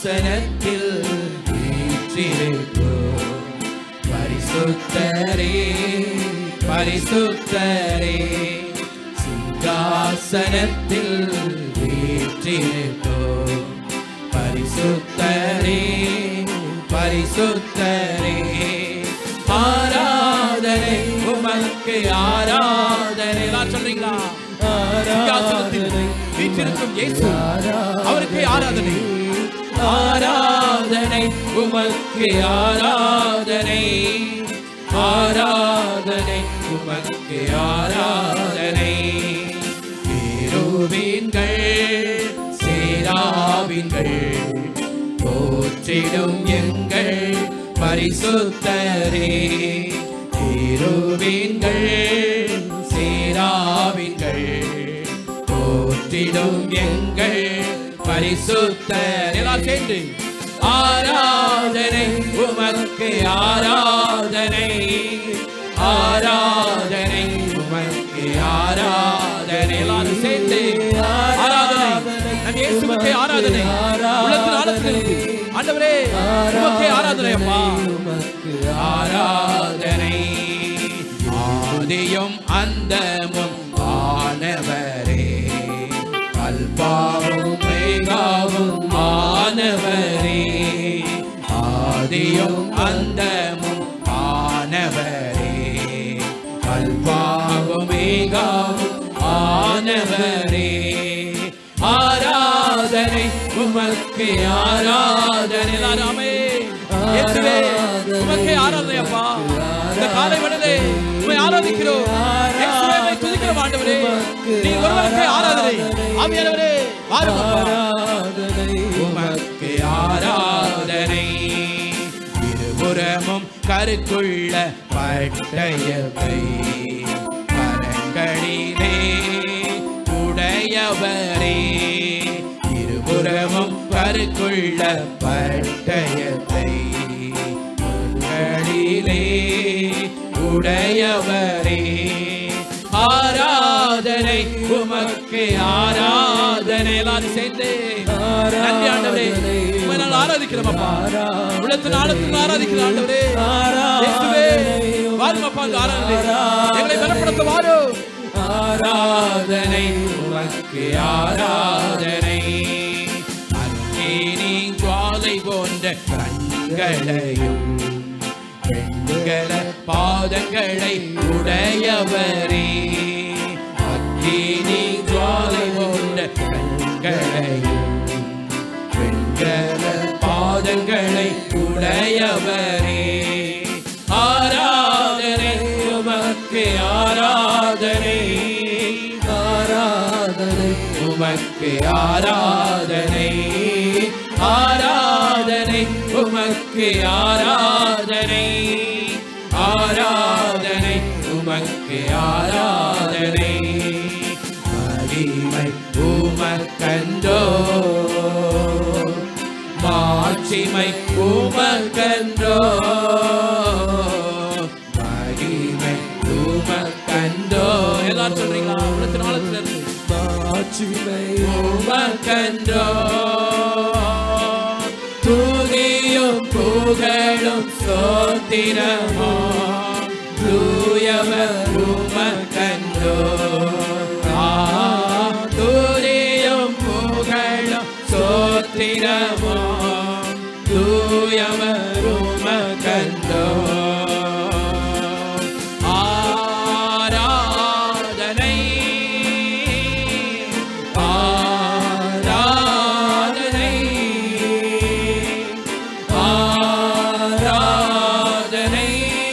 சிங்காசனத்தில் வீற்றிருக்கும் பரிசுத்தரே பரிசுத்தரே சிங்காசனத்தில் வீற்றிருக்கும் பரிசுத்தரே பரிசுத்தரே ஆராதனை உமக்கு ஆராதனை எல்லாம் சொல்றீங்களா சிங்காசனத்தில் வீற்றிருக்கும் இயேசு அவருக்கு ஆராதனை ஆராதனை உமக்கு ஆராதனை ஆராதனை உமக்கு ஆராதனை பேருவீன்கள் சேராவின்கள் போற்றிடும் எங்கள் பரிசுத்தரே பேருவீன்கள் சேராவின்கள் போற்றிடும் எங்கள் பரிசுத்தர் எல்லாம் சேர்ந்து ஆராதனை உமக்கு ஆராதனை ஆராதனை உமக்கு ஆராதனை எல்லாரும் சேர்ந்து ஆராதனை நம் இயேசுவுக்கு ஆராதனை உள்ளத்தின் ஆழத்திலிருந்து ஆண்டவரே உமக்கே ஆராதனை அப்பா ஆராதனை ஆதியும் அந்தமும் ஆனவரே அல்பாவும் மேகாவும் ஆனவரே ஆதியும் அந்தமும் ஆனவரே அல்பாவும் மேகாவும் ஆனவரே ஆராதனை உமக்கு ஆராதனை எல்லாருமே இயேசுவே உமக்கே ஆராதனை அப்பா இந்த காலை வேளையிலே உம்மை ஆராதிக்கிறோம் இயேசுவே உம்மை துதிக்கிறோம் ஆண்டவரே நீ ஒருவருக்கே ஆராதனை ஆவியானவரே வாரும் அப்பா உமக்கு ஆராதனை இருபுறமும் கருக்குள்ள பட்டயத்தை கரங்களிலே உடையவரே இருபுறமும் கருக்குள்ள பட்டயத்தை கரங்களிலே உடையவரே ஆராதனை உமக்கு ஆராதனை எல்லாரும் சேர்ந்து நன்றி ஆண்டவரே உம்மை நாங்கள் ஆராதிக்கிறோம் அப்பா உள்ளத்தின் ஆழத்தில் ஆராதிக்கிறோம் ஆண்டவரே இயேசுவே வாரும் அப்பா இந்த ஆராதனை எங்களை பலப்படுத்த வாரும் ஆராதனை உமக்கு ஆராதனை அக்கேனி ஜுவாலை போன்ற கண்களையும் வெண்கல பாதங்களை உடையவரே அக்கினி ஜுவாலை போன்ற கண்களையும் வெண்கல பாதங்களை உடையவரே ஆராதனை உமக்கு ஆராதனை ஆராதனை உமக்கு ஆராதனை ஆராதனை உமக்கு ஆராதனை ஆராதனை உமக்கு ஆராதனை மகிமை உமக்கன்றோ மாட்சிமை உமக்கன்றோ மகிமை உமக்கன்றோ எல்லாரும் சொல்றீங்களா உள்ளத்தின் ஆழத்துல இருந்து மாட்சிமை உமக்கன்றோ துதியும் புகழும் சோத்திரமோ தூயவர் உமக்கன்றோ ஆ, துதியும் புகழும் சோத்திரமோ தூயவர் உமக்கன்றோ ஆராதனை ஆராதனை ஆராதனை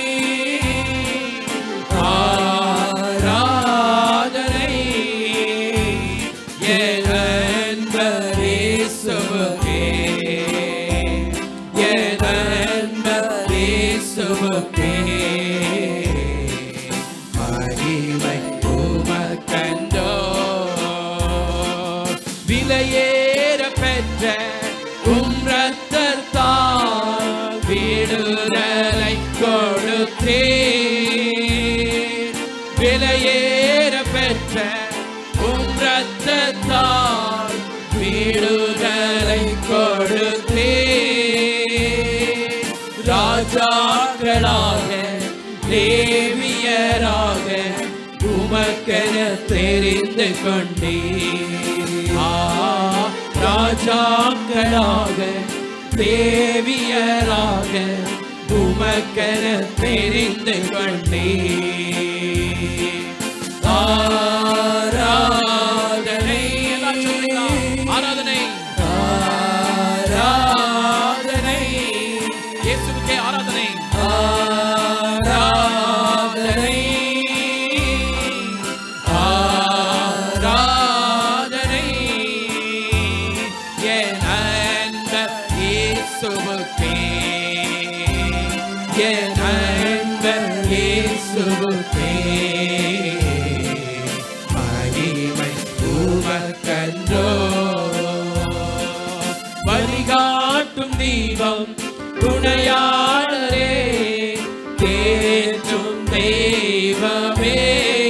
ஆராதனை என் அன்பரேசுவுக்கே என் அன்பரேசுவுக்கே மகிமை உமக்கண்டோ விலையேற பெற்ற உம் ரத்தத்தால் விடுதலை கொடுத்தேன் விலையேற பெற்ற உம் ரத்தத்தால் விடுதலை கொடுத்தேன் ராஜாக்களாக தேவியராக உமக்கென தெரிந்து கொண்டே ஆ ராஜாக்களாக தேவியராக உமக்கென தெரிந்து கொண்டே ஆராதனை எல்லாரும் சொல்லுங்க. ஆராதனை ஆராதனை இயேசுவுக்கே ஆராதனை ஆராதனை ஆராதனை என் அன்பர் இயேசுவுக்கே என் அன்பர் இயேசுவுக்கே மகிமை உமக்கன்றோ வழிகாட்டும் தீபம் துணையாளரே தேற்றும் தெய்வமே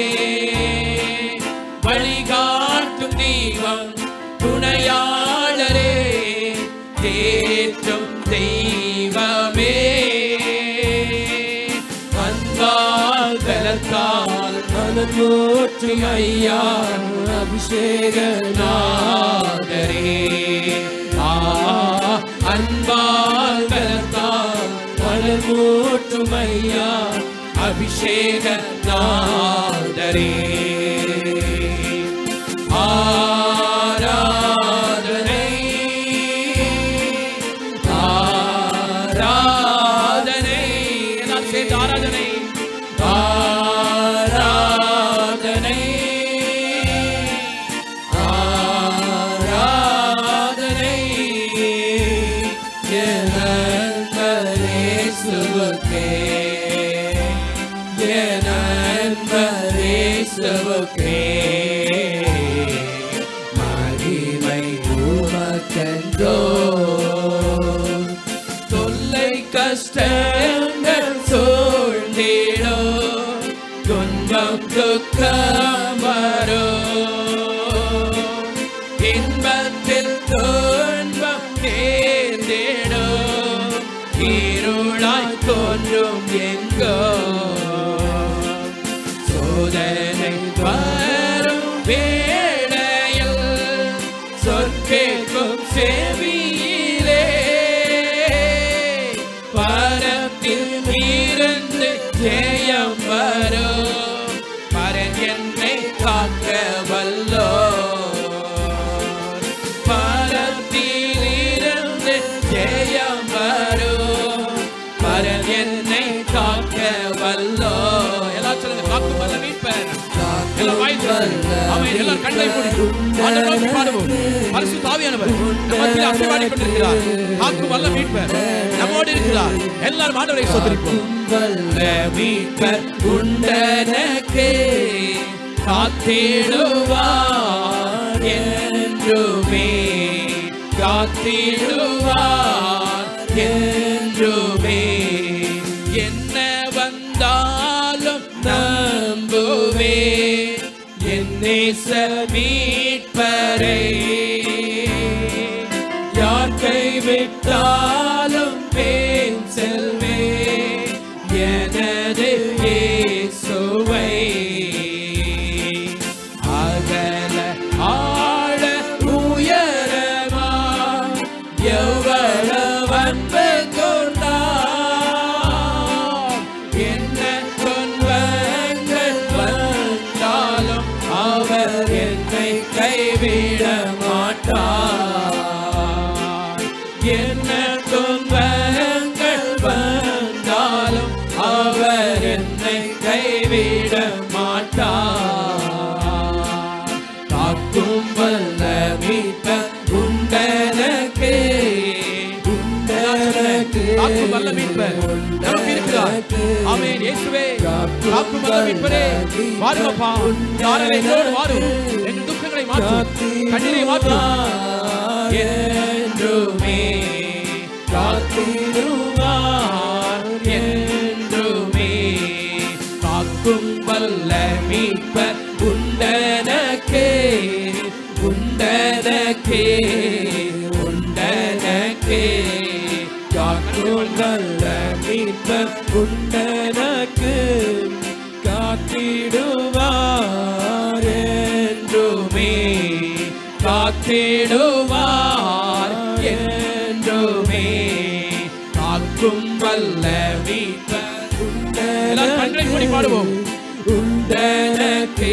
வழிகாட்டும் தீபம் துணையாளரே தேற்றும் தெய்வமே அன்பால் பலத்தால் மனமூற்றும் ஐயா அபிஷேக நாதரே ஆ அன்பால் பலத்தால் மனமூற்றும் ஐயா அபிஷேக நாதரே ஆராதனை ஆராதனை எல்லாம் சேர்ந்து ஆராதனை ஆராதனை ஆராதனை என் அன்பரேசுவுக்கே என் அன்பரேசுவுக்கே மகிமை உமக்கென்றோ தொல்லை கஷ்டங்கள் சூழ்ந்திடோ துன்பம் துக்கம் வரோ இன்பத்தில் துன்பம் நேர்ந்திடோ இருளாய் தோன்றும் எங்கோ சோதனை வரும் வேளையில் சொற்கேட்கும் செவியிலே பரத்தில் இருந்து ஜெயம் வரும் பரன் என்னை காக்க வல்லோ பரத்தில் இருந்து ஜெயம் வரும் பரன் என்னை காக்க வல்லோ எல்லாம் சொல்லுங்க காக்கும் வல்ல மீட்பர் எல்லாம் வாய் திறந்து, ஆமென். எல்லாரும் கண்ணை மூடி ஆண்டவரை நோக்கி பாடுவோம். பரிசுத்த ஆவியானவர் நம்ம மத்தியில் அசைவாடிக் கொண்டிருக்கிறார். காக்கும் வல்ல மீட்பர் நம்மோடு இருக்கிறார் எல்லாரும் ஆண்டவரை சோதரிப்போம் வல்ல மீட்பர் உண்டனக்கே காத்திடுவார் என்றுமே காத்திடுவார் என்றுமே என்ன வந்தாலும் நம்புவே என் நேச மீட்பரை யார் கைவிட்டாலும் பேன் செல்வே எனது இயேசுவை அகல ஆழ உயரமா எவ்வளவு அன்பு கொண்டார் என்ன துன்பங்கள் வந்தாலும் அவர் என்னை கைவிட மாட்டார் என்ன துன்பங்கள் வந்தாலும் அவர் என்னை கைவிட மாட்டார் காக்கும் வல்ல மீட்பர் உண்டனக்கு உண்டனக்கு காக்கும் வல்ல மீட்பர் நமக்கு இருக்கிறார் ஆமென் இயேசுவே காக்கும் வல்ல மீட்பரே வாருங்கப்பா யாரை எங்களோடு வாரும் எங்கள் துக்கங்களை மாற்றும் கண்ணீரை மாற்றும் என்றுமே காத்திடுவார் என்றுமே காக்கும் வல்ல மீட்பர் உண்டனக்கே உண்டனக்கே உண்டனக்கே காக்கும் வல்ல மீட்பர் உண்டனக்கு காத்திடுவார் என்றுமே காத்திடுவார் என்றுமே காக்கும் வல்ல மீட்பர் எல்லாரும் கண்களை மூடி பாடுவோம் உண்டனக்கு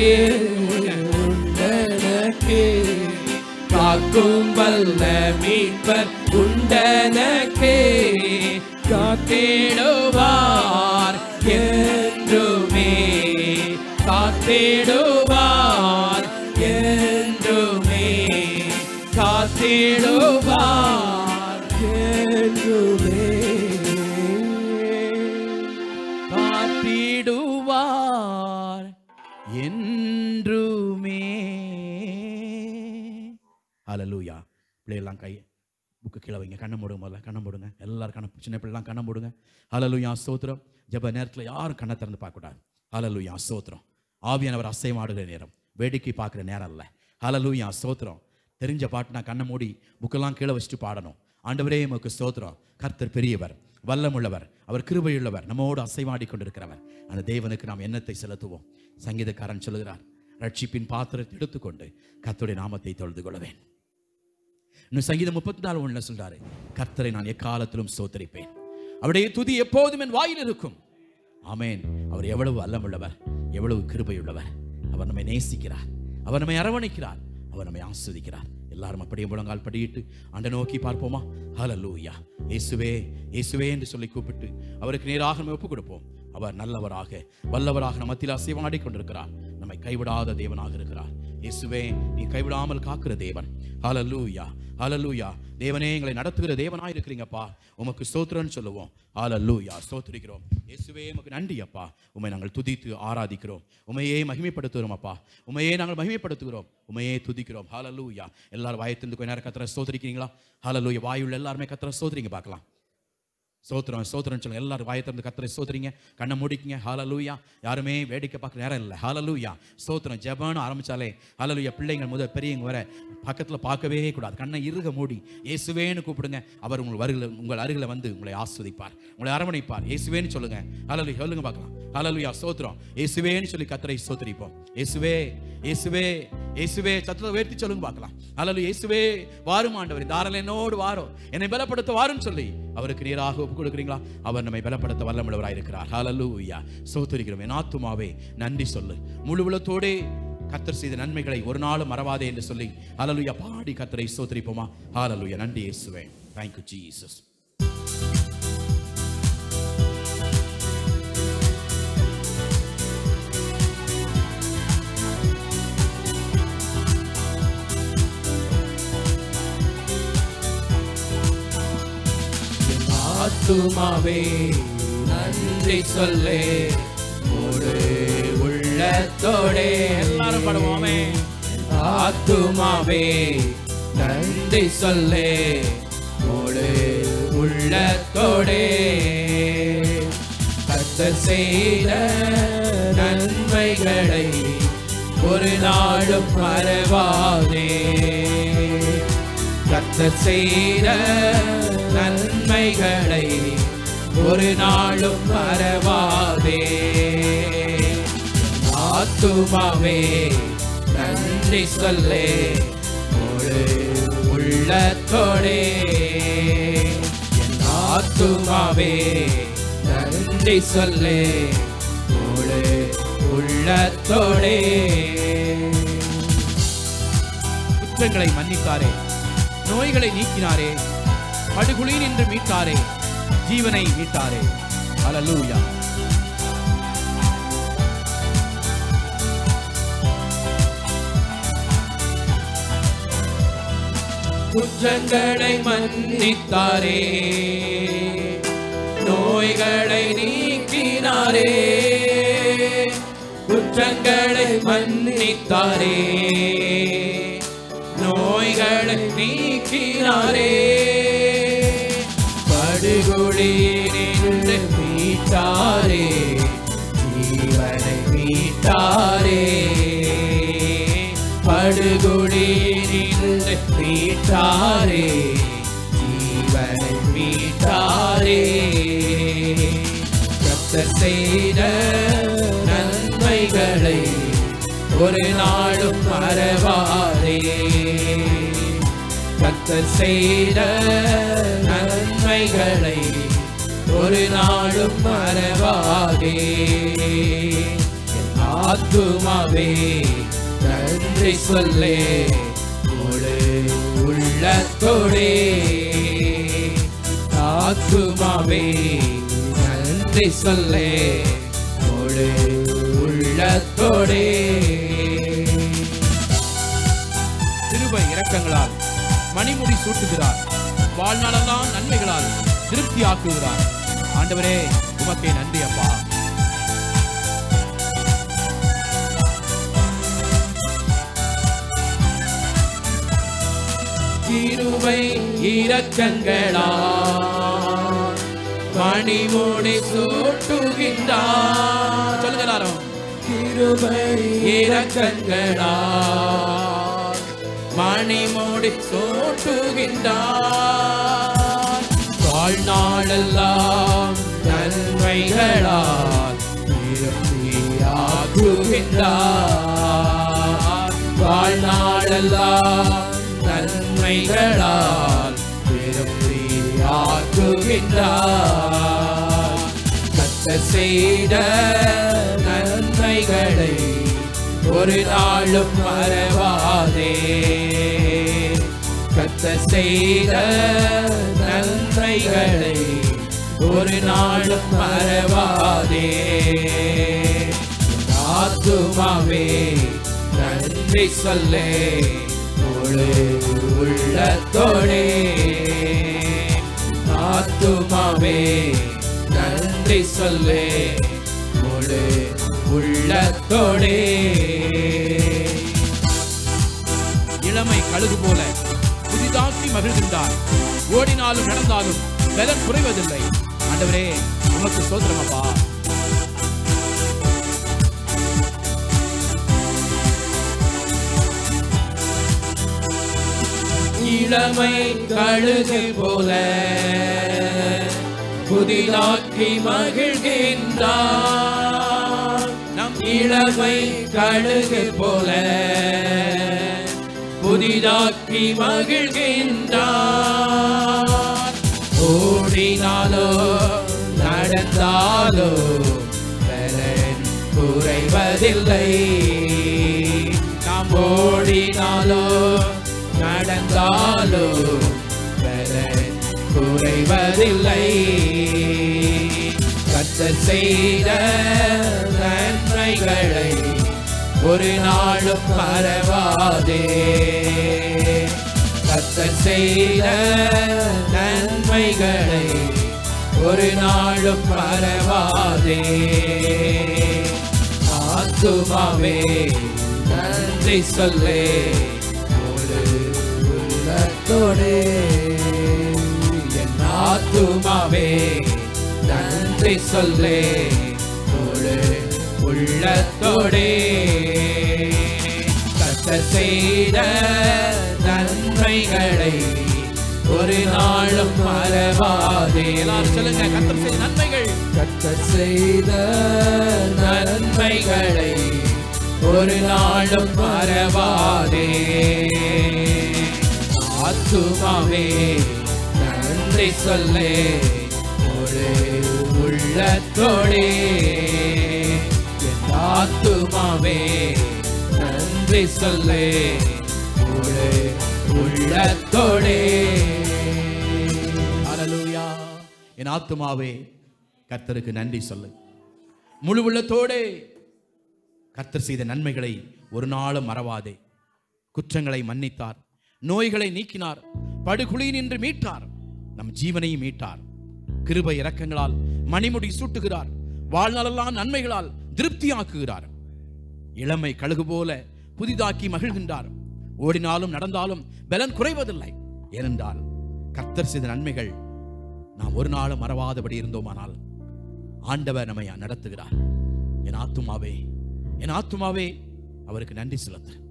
உண்டனக்கு காக்கும் வல்ல மீட்பர் உண்டனக்கே காத்திடுவார் என்றுமே காத்திடுவார் என்றுமே காத்திடுவார் என்றுமே காத்திடுவார் என்றுமே ஹalleluya பிள்ளையெல்லாம் கை புக்கு கீழே வைங்க கண்ணை மூடுங்க முதல்ல கண்ணை மூடுங்க எல்லாரும் கண்ணை சின்ன பிள்ளைலாம் கண்ணை மூடுங்க ஹalleluya ஸ்தோத்திரம் ஜெப நேரத்தில் யாரும் கண்ணை திறந்து பார்க்கக்கூடாது ஹalleluya ஸ்தோத்திரம் ஆவியானவர் அசைமாடுகிற நேரம் வேடிக்கை பார்க்குற நேரம் இல்லை ஹalleluya ஸ்தோத்திரம் தெரிஞ்ச பாட்டு நான் கண்ணை மூடி புக்கெல்லாம் கீழே வச்சுட்டு பாடணும் ஆண்டவரே உமக்கு ஸ்தோத்திரம் கர்த்தர் பெரியவர் வல்லமுள்ளவர் அவர் கிருபையுள்ளவர் நம்மோடு அசைவாடி கொண்டிருக்கிறவர் அந்த தேவனுக்கு நாம் எண்ணத்தை செலுத்துவோம் சங்கீதக்காரன் சொல்லுகிறார் ரட்சிப்பின் பாத்திரத்தை எடுத்துக்கொண்டு கர்த்தருடைய நாமத்தை தொழுது கொள்வேன் இன்னும் சங்கீதம் முப்பத்தி நாலு ஒண்ணு சொல்றாரு கர்த்தரை நான் எக்காலத்திலும் ஸ்தோத்தரிப்பேன் அவருடைய துதி எப்போதும் என் வாயில் இருக்கும் ஆமென் அவர் எவ்வளவு அல்லமுள்ளவர் எவ்வளவு கிருபையுள்ளவர் அவர் நம்மை நேசிக்கிறார் அவர் நம்மை அரவணைக்கிறார் அவர் நம்மை ஆஸ்வதிக்கிறார் எல்லாரும் அப்படியே முழங்கால் படியிட்டு அண்ட நோக்கி பார்ப்போமா ஹalleluya இயேசுவே இயேசுவே என்று சொல்லி கூப்பிட்டு அவருக்கு நேராக நம்ம ஒப்பு கொடுப்போம் அவர் நல்லவராக வல்லவராக நம்ம மத்தியில் அசைவாடி கொண்டிருக்கிறார் நம்மை கைவிடாத தேவனாக இருக்கிறார் இயேசுவே நீ கைவிடாமல் காக்கிற தேவன் ஹalleluya ஹalleluya தேவனே எங்களை நடத்துகிற தேவனாய் இருக்கிறீங்கப்பா உமக்கு ஸ்தோத்திரம்னு சொல்லுவோம் ஹalleluya ஸ்தோத்திரிக்கிறோம் இயேசுவே உமக்கு நன்றி அப்பா உம்மை நாங்கள் துதித்து ஆராதிக்கிறோம் உமையே மகிமைப்படுத்துகிறோம் அப்பா உமையே நாங்கள் மகிமைப்படுத்துகிறோம் உமையே துதிக்கிறோம் ஹalleluya எல்லாரும் வாயத்திலிருந்து கொஞ்ச நேரம் கத்திர ஸ்தோத்திரிக்கிறீங்களா ஹalleluya வாயுள்ள எல்லாருமே கத்திர ஸ்தோத்திரிங்க பார்க்கலாம் ஸ்தோத்திரம் ஸ்தோத்திரம் சொல்லுங்க எல்லாரும் வாயை திறந்து கத்தரை ஸ்தோத்திரிங்க கண்ணை மூடிக்கிங்க ஹாலலூயா யாருமே வேடிக்கை பார்க்க நேரம் இல்லை ஹாலலூயா ஸ்தோத்திரம் ஜெபம்னு ஆரம்பிச்சாலே ஹாலலூயா பிள்ளைங்க முதல் பெரியவங்க வர பக்கத்தில் பார்க்கவே கூடாது கண்ணை இறுக மூடி இயேசுவேன்னு கூப்பிடுங்க அவர் உங்கள் வருகில் உங்கள் அருகில் வந்து உங்களை ஆஸ்வதிப்பார் உங்களை அரவணைப்பார் இயேசுவேன்னு சொல்லுங்க ஹாலலூயா சொல்லுங்க பார்க்கலாம் ஹாலலூயா ஸ்தோத்திரம் இயேசுவேன்னு சொல்லி கத்தரை ஸ்தோத்திரிப்போம் இயேசுவே இயேசுவே இயேசுவே சத்தத்தை உயர்த்தி சொல்லுங்க பார்க்கலாம் ஹalleluya இயேசுவே வாரும் ஆண்டவர் தாராள என்னோடு வாரும் என்னை பலப்படுத்த வாரும் சொல்லி அவருக்கு நேராக ஒப்பு கொடுக்குறீங்களா அவர் நம்மை பலப்படுத்த வல்லமுள்ளவராய் இருக்கிறார் ஹalleluya சோத்தரிக்கிறோம் என் ஆத்துமாவே நன்றி சொல்லு முழு உளத்தோடே கத்தர் செய்த நன்மைகளை ஒரு நாளும் மறவாதே என்று சொல்லி ஹalleluya பாடி கத்தரை சோத்தரிப்போமா ஹalleluya நன்றி இயேசுவே thank you ஜீசஸ் ஆத்துமாவே நன்றி சொல்லே ஒரு உள்ளத்தோடே எல்லாரும் பாடுவோமே ஆத்துமாவே நன்றி சொல்லே ஒரு உள்ளத்தோடே கத்தர் செய்த நன்மைகளை ஒரு நாளும் மறவாதே கர்த்தர் செய்த நன்மைகளை ஒரு நாளும் மறவாதே ஆத்துமாவே நன்றி சொல்லே ஒரு உள்ளத்தோடே என் ஆத்துமாவே நன்றி சொல்லே ஒரு உள்ளத்தோடே குற்றங்களை மன்னித்தாரே நோய்களை நீக்கினாரே படுகுழியில் நின்று மீட்டாரே ஜீவனை மீட்டாரே ஹalleluya குற்றங்களை மன்னித்தாரே நோய்களை நீக்கினாரே குற்றங்களை மன்னித்தாரே நோய்களை நீக்கினாரே படுகொடியினின்று மீட்டாரே ஜீவனை மீட்டாரே படுகொடியினின்று மீட்டாரே ஜீவனை மீட்டாரே கத்தர் செய்த நன்மைகளை ஒரு நாளும் மறவாதே கத்தர் செய்த நன்மைகளை ஒரு நாளும் மறவாதே என் ஆத்துமாவே நன்றி சொல்லே முழு உள்ளத்தோடே ஆத்துமாவே நன்றி சொல்லே முழு உள்ளத்தோடே கிருபை இரக்கங்களால் மணிமுடி சூட்டுகிறார் வாழ்நாளெல்லாம் நன்மைகளால் திருப்தி ஆக்குகிறார் ஆண்டவரே உமக்கே நன்றி அப்பா கிருபை இரக்கங்களா மணிமுடி சூட்டுகின்றார் சொல்லுங்க எல்லாரும் கிருபை இரக்கங்களா மணிமுடி சூட்டுகின்றார் வாழ்நாளெல்லாம் நன்மைகளால் திருப்தியாக்குகின்றார் வாழ்நாளெல்லாம் நன்மைகளால் திருப்தியாக்குகின்றார் கத்த செய்த நன்மைகளை ஒரு நாளும் மறவாதே கத்த செய்த நன்மைகளை ஒரு நாளும் மறவாதே ஆத்துமாவே நன்றி சொல்லே முழு உள்ளத்தோடே ஆத்துமாவே நன்றி சொல்லே முழு உள்ளத்தோடே இளமை கழுகு போல புதிதாக்கி மகிழ்கின்றார் ஓடினாலும் நடந்தாலும் பலன் குறைவதில்லை ஆண்டவரே உமக்கு சோதரம் அப்பா இளமை கழுகு போல புதிதாக்கி மகிழ்கின்றார் நம் இளமை கழுகு போல புதிதாக்கி மகிழ்கின்றார் ஓடினாலோ நடந்தாலோ பலன் குறைவதில்லை நாம் ஓடினாலோ நடந்தாலோ பலன் குறைவதில்லை கத்த செய்த நன்மைகளை ஒரு நாளும் மறவாதே கத்த செய்த நன்மைகளை ஒரு நாளும் மறவாதே ஆத்துமாவே நன்றி சொல்லே ஒரு உள்ளத்தோடே என் ஆத்துமாவே நன்றி சொல்லே ஒரு உள்ளத்தோடே கத்த செய்த நன்மைகளை ஒரு நாளும் மறவாதே எல்லாரும் சொல்லுங்க கத்தர் செய்த நன்மைகள் கத்த செய்த நன்மைகளை ஒரு நாளும் மறவாதே ஆத்துமாவே நன்றி சொல்லே ஒரு உள்ளத்தோடே என் ஆத்துமாவே நன்றி சொல்லே ஒரு உள்ளத்தோடே ஹalleluya என் ஆத்துமாவே கர்த்தருக்கு நன்றி சொல்லு முழு உள்ளத்தோடே கர்த்தர் செய்த நன்மைகளை ஒரு நாளும் மறவாதே குற்றங்களை மன்னித்தார் நோய்களை நீக்கினார் படுகுழி நின்று மீட்டார் நம் ஜீவனையும் மீட்டார் கிருபை இரக்கங்களால் மணிமுடி சூட்டுகிறார் வாழ்நாளெல்லாம் நன்மைகளால் திருப்தியாக்குகிறார் இளமை கழுகு போல புதிதாக்கி மகிழ்கின்றார் ஓடினாலும் நடந்தாலும் பலன் குறைவதில்லை ஏனென்றால் கர்த்தர் செய்த நன்மைகள் நாம் ஒரு நாளும் மறவாதபடி இருந்தோமானால் ஆண்டவர் நம்மை நடத்துகிறார் என் ஆத்துமாவே என் ஆத்துமாவே அவருக்கு நன்றி செலுத்து